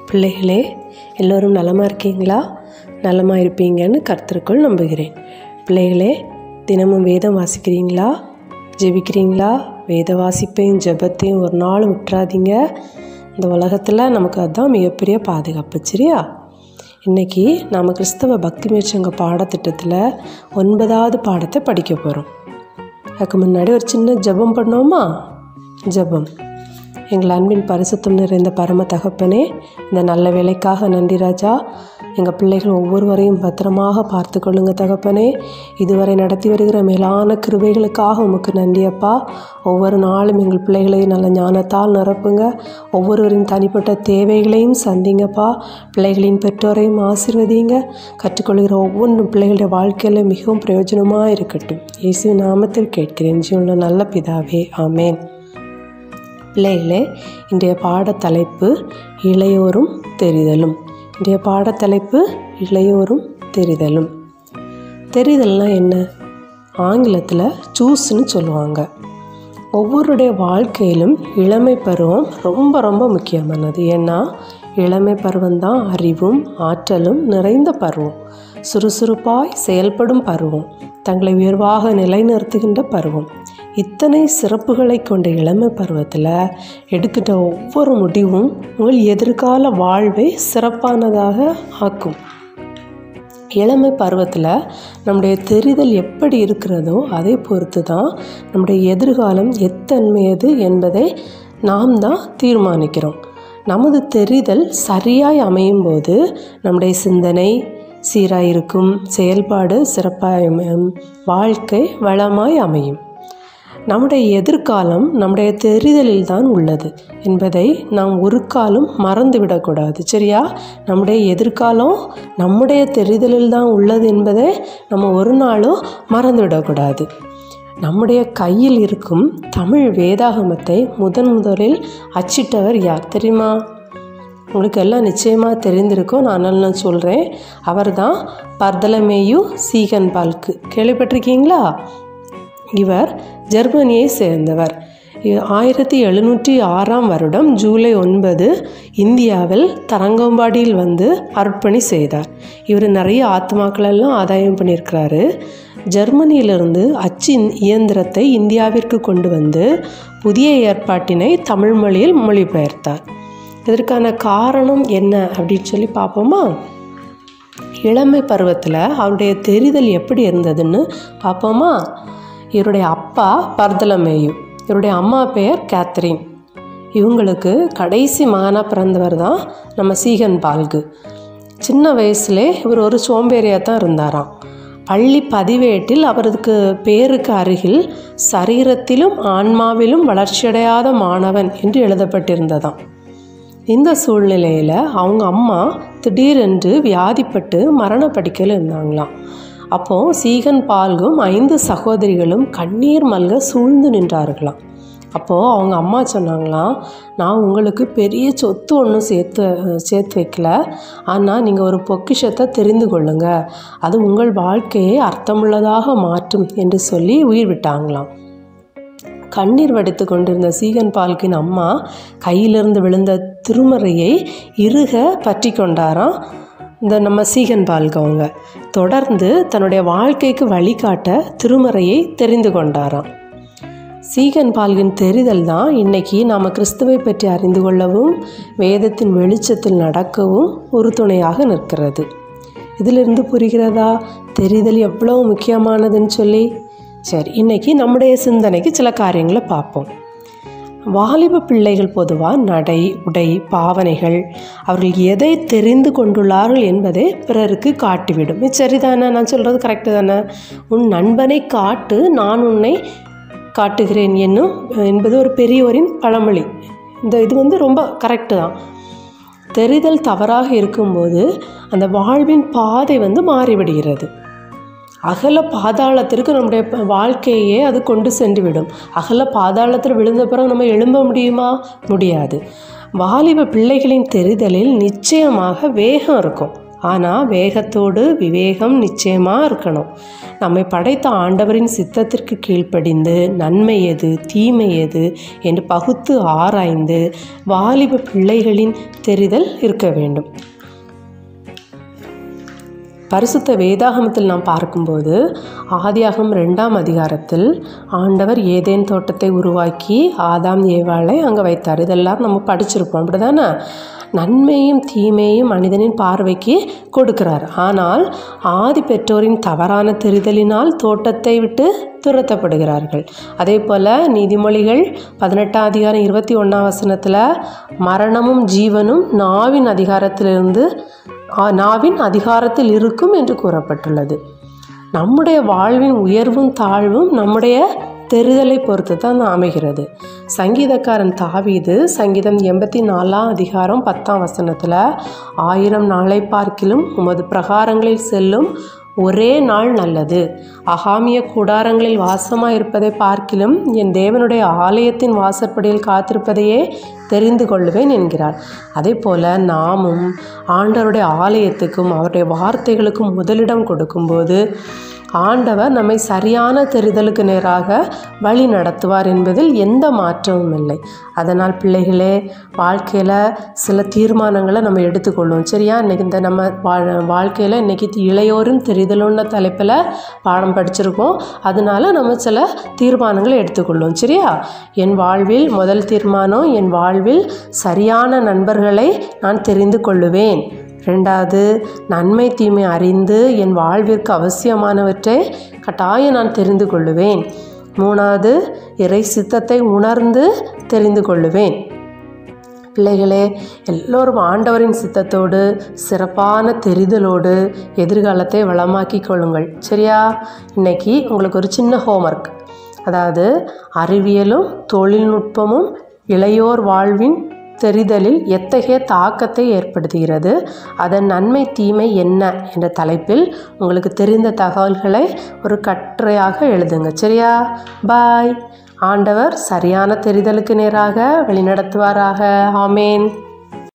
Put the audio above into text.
பிள்ளைகளே எல்லோரும் நலமாக இருக்கீங்களா நலமாக இருப்பீங்கன்னு கர்த்தருக்குள் நம்புகிறேன் பிள்ளைகளே தினமும் வேதம் வாசிக்கிறீங்களா ஜெபிக்கிறீங்களா வேத வாசிப்பையும் ஜெபத்தையும் ஒரு நாள் விட்டுறாதீங்க இந்த உலகத்தில் நமக்கு அதுதான் மிகப்பெரிய பாதுகாப்பு சரியா இன்றைக்கி நாம் கிறிஸ்தவ பக்தி முயற்சிங்க பாடத்திட்டத்தில் ஒன்பதாவது பாடத்தை படிக்க போகிறோம் அதுக்கு முன்னாடி ஒரு சின்ன ஜெபம் பண்ணோமா ஜெபம் எங்கள் அன்பின் பரிசுத்தம் நிறைந்த பரம தகப்பனே இந்த நல்ல வேலைக்காக நன்றி ராஜா எங்கள் பிள்ளைகள் ஒவ்வொருவரையும் பத்திரமாக பார்த்து கொள்ளுங்க தகப்பனே இதுவரை நடத்தி வருகிற மேலான கிருபைகளுக்காக உமக்கு நன்றி அப்பா ஒவ்வொரு நாளும் எங்கள் பிள்ளைகளை நல்ல ஞானத்தால் நிரப்புங்க ஒவ்வொருவரின் தனிப்பட்ட தேவைகளையும் சந்திங்கப்பா பிள்ளைகளின் பெற்றோரையும் ஆசீர்வதிங்க கற்றுக்கொள்கிற ஒவ்வொன்றும் பிள்ளைகளுடைய வாழ்க்கையில் மிகவும் பிரயோஜனமாக இருக்கட்டும் இயேசு நாமத்தில் கேட்கிறேன் ஜீவன நல்ல பிதாவே ஆமேன் பிள்ளைகளே இன்றைய பாடத்தலைப்பு இளையோரும் தெரிதலும் இன்றைய பாடத்தலைப்பு இளையோரும் தெரிதலும் தெரிதல்னால் என்ன ஆங்கிலத்தில் சூஸ்ன்னு சொல்லுவாங்க ஒவ்வொருடைய வாழ்க்கையிலும் இளமை பருவம் ரொம்ப ரொம்ப முக்கியமானது ஏன்னா இளமை பருவம்தான் அறிவும் ஆற்றலும் நிறைந்த பருவம் சுறுசுறுப்பாய் செயல்படும் பருவம் தங்களை உயர்வாக நிலைநிறுத்துகின்ற பருவம் இத்தனை சிறப்புகளை கொண்ட இளமை பருவத்தில் எடுக்கின்ற ஒவ்வொரு முடிவும் உங்கள் எதிர்கால வாழ்வை சிறப்பானதாக ஆக்கும் இளமை பருவத்தில் நம்முடைய தெரிதல் எப்படி இருக்கிறதோ அதை பொறுத்து தான் நம்முடைய எதிர்காலம் எத்தன்மையது என்பதை நாம் தான் தீர்மானிக்கிறோம் நமது தெரிதல் சரியாய் அமையும் போது நம்முடைய சிந்தனை சீராக இருக்கும் செயல்பாடு சிறப்பாக அமையும் வாழ்க்கை வளமாய் அமையும் நம்முடைய எதிர்காலம் நம்முடைய தெரிதலில் தான் உள்ளது என்பதை நாம் ஒரு காலம் மறந்துவிடக்கூடாது சரியா நம்முடைய எதிர்காலம் நம்முடைய தெரிதலில் தான் உள்ளது என்பதை நம்ம ஒரு நாளும் மறந்துவிடக்கூடாது நம்முடைய கையில் இருக்கும் தமிழ் வேதாகமத்தை முதன் முதலில் அச்சிட்டவர் யார் தெரியுமா உங்களுக்கு எல்லாம் நிச்சயமாக தெரிந்திருக்கும் நான் நான் சொல்கிறேன் அவர் தான் பர்தலமேயு சீகன் பால்க்கு கேள்விப்பட்டிருக்கீங்களா இவர் ஜெர்மனியை சேர்ந்தவர் ஆயிரத்தி எழுநூற்றி ஆறாம் வருடம் ஜூலை ஒன்பது இந்தியாவில் தரங்கம்பாடியில் வந்து அர்ப்பணி செய்தார் இவர் நிறைய ஆத்மாக்களெல்லாம் ஆதாயம் பண்ணியிருக்கிறாரு ஜெர்மனியிலிருந்து அச்சின் இயந்திரத்தை இந்தியாவிற்கு கொண்டு வந்து புதிய ஏற்பாட்டினை தமிழ் மொழியில் மொழிபெயர்த்தார் இதற்கான காரணம் என்ன அப்படின்னு சொல்லி பார்ப்போமா இளமை பருவத்தில் அவருடைய தெரிதல் எப்படி இருந்ததுன்னு பார்ப்போமா இவருடைய அப்பா பர்தலமேயு இவருடைய அம்மா பெயர் கேத்ரின் இவங்களுக்கு கடைசி மகனாக பிறந்தவர் தான் நம்ம சீகன் பால்கு சின்ன வயசுலே இவர் ஒரு சோம்பேறியாக தான் இருந்தாராம் பள்ளி பதிவேட்டில் அவருக்கு பேருக்கு அருகில் சரீரத்திலும் ஆன்மாவிலும் வளர்ச்சியடையாத மாணவன் என்று எழுதப்பட்டிருந்ததாம் இந்த சூழ்நிலையில் அவங்க அம்மா திடீரென்று வியாதிப்பட்டு மரணப்படுக்கையில் இருந்தாங்களாம் அப்போது சீகன் பால்கும் ஐந்து சகோதரிகளும் கண்ணீர் மல்க சூழ்ந்து நின்றார்களாம் அப்போது அவங்க அம்மா சொன்னாங்களாம் நான் உங்களுக்கு பெரிய சொத்து ஒன்றும் சேர்த்து சேர்த்து வைக்கல ஆனால் நீங்கள் ஒரு பொக்கிஷத்தை தெரிந்து கொள்ளுங்க அது உங்கள் வாழ்க்கையை அர்த்தமுள்ளதாக மாற்றும் என்று சொல்லி உயிர் விட்டாங்களாம் கண்ணீர் வடித்து கொண்டிருந்த சீகன் பால்கின் அம்மா கையிலிருந்து விழுந்த திருமறையை இறுக பற்றி கொண்டாராம் இந்த நம்ம சீகன் பால்க அவங்க தொடர்ந்து தன்னுடைய வாழ்க்கைக்கு வழிகாட்ட திருமறையை தெரிந்து கொண்டாராம் சீகன் பால்கின் தெரிதல் தான் இன்றைக்கி நாம் கிறிஸ்துவை பற்றி அறிந்து கொள்ளவும் வேதத்தின் வெளிச்சத்தில் நடக்கவும் ஒரு துணையாக நிற்கிறது இதிலிருந்து புரிகிறதா தெரிதல் எவ்வளோ முக்கியமானதுன்னு சொல்லி சரி இன்றைக்கி நம்முடைய சிந்தனைக்கு சில காரியங்களை பார்ப்போம் வாலிப பிள்ளைகள் பொதுவாக நடை உடை பாவனைகள் அவர்கள் எதை தெரிந்து கொண்டுள்ளார்கள் என்பதை பிறருக்கு காட்டிவிடும் இது சரிதானே நான் சொல்கிறது கரெக்டு தானே உன் நண்பனை காட்டு நான் உன்னை காட்டுகிறேன் என்னும் என்பது ஒரு பெரியோரின் பழமொழி இந்த இது வந்து ரொம்ப கரெக்டு தான் தெரிதல் தவறாக இருக்கும்போது அந்த வாழ்வின் பாதை வந்து மாறிவிடுகிறது அகல பாதாளத்திற்கு நம்முடைய வாழ்க்கையே அது கொண்டு சென்று விடும் அகல பாதாளத்தில் விழுந்த பிறகு நம்ம எழும்ப முடியுமா முடியாது வாலிப பிள்ளைகளின் தெரிதலில் நிச்சயமாக வேகம் இருக்கும் ஆனால் வேகத்தோடு விவேகம் நிச்சயமாக இருக்கணும் நம்மை படைத்த ஆண்டவரின் சித்தத்திற்கு கீழ்ப்படிந்து நன்மை எது தீமை எது என்று பகுத்து ஆராய்ந்து வாலிப பிள்ளைகளின் தெரிதல் இருக்க வேண்டும் பரிசுத்த வேதாகமத்தில் நாம் பார்க்கும்போது ஆதியாகம் ரெண்டாம் அதிகாரத்தில் ஆண்டவர் ஏதேன் தோட்டத்தை உருவாக்கி ஆதாம் ஏவாளை அங்கே வைத்தார் இதெல்லாம் நம்ம படிச்சிருப்போம் அப்படிதானே நன்மையும் தீமையும் மனிதனின் பார்வைக்கு கொடுக்கிறார் ஆனால் ஆதி பெற்றோரின் தவறான தெரிதலினால் தோட்டத்தை விட்டு துரத்தப்படுகிறார்கள் அதே போல் நீதிமொழிகள் பதினெட்டாம் அதிகாரம் இருபத்தி ஒன்றாம் வசனத்தில் மரணமும் ஜீவனும் நாவின் அதிகாரத்திலிருந்து நாவின் அதிகாரத்தில் இருக்கும் என்று கூறப்பட்டுள்ளது நம்முடைய வாழ்வின் உயர்வும் தாழ்வும் நம்முடைய தெரிதலை பொறுத்து தான் அமைகிறது சங்கீதக்காரன் தாவீது சங்கீதம் எண்பத்தி நாலாம் அதிகாரம் பத்தாம் வசனத்தில் ஆயிரம் நாளை பார்க்கிலும் உமது பிரகாரங்களில் செல்லும் ஒரே நாள் நல்லது அகாமிய கூடாரங்களில் வாசமாக இருப்பதை பார்க்கிலும் என் தேவனுடைய ஆலயத்தின் வாசற்படியில் காத்திருப்பதையே தெரிந்து கொள்வேன் என்கிறார் அதே போல் நாமும் ஆண்டவருடைய ஆலயத்துக்கும் அவருடைய வார்த்தைகளுக்கும் முதலிடம் கொடுக்கும்போது ஆண்டவர் நம்மை சரியான தெரிதலுக்கு நேராக வழி நடத்துவார் என்பதில் எந்த மாற்றமும் இல்லை அதனால் பிள்ளைகளே வாழ்க்கையில் சில தீர்மானங்களை நம்ம எடுத்துக்கொள்வோம் சரியா இன்றைக்கி இந்த நம்ம வாழ் வாழ்க்கையில் இன்றைக்கி இளையோரும் தெரிதலுள்ள தலைப்பில் பாடம் படிச்சிருக்கோம் அதனால நம்ம சில தீர்மானங்களை எடுத்துக்கொள்வோம் சரியா என் வாழ்வில் முதல் தீர்மானம் என் வாழ்வில் சரியான நண்பர்களை நான் தெரிந்து கொள்ளுவேன் ரெண்டாவது நன்மை தீமை அறிந்து என் வாழ்விற்கு அவசியமானவற்றை கட்டாயம் நான் தெரிந்து கொள்ளுவேன் மூணாவது இறை சித்தத்தை உணர்ந்து தெரிந்து கொள்ளுவேன் பிள்ளைகளே எல்லோரும் ஆண்டவரின் சித்தத்தோடு சிறப்பான தெரிதலோடு எதிர்காலத்தை வளமாக்கி கொள்ளுங்கள் சரியா இன்னைக்கு உங்களுக்கு ஒரு சின்ன ஹோம்ஒர்க் அதாவது அறிவியலும் தொழில்நுட்பமும் இளையோர் வாழ்வின் தெரிதலில் எத்தகைய தாக்கத்தை ஏற்படுத்துகிறது அதன் நன்மை தீமை என்ன என்ற தலைப்பில் உங்களுக்கு தெரிந்த தகவல்களை ஒரு கட்டுரையாக எழுதுங்க சரியா பாய் ஆண்டவர் சரியான தெரிதலுக்கு நேராக வழிநடத்துவாராக ஆமேன்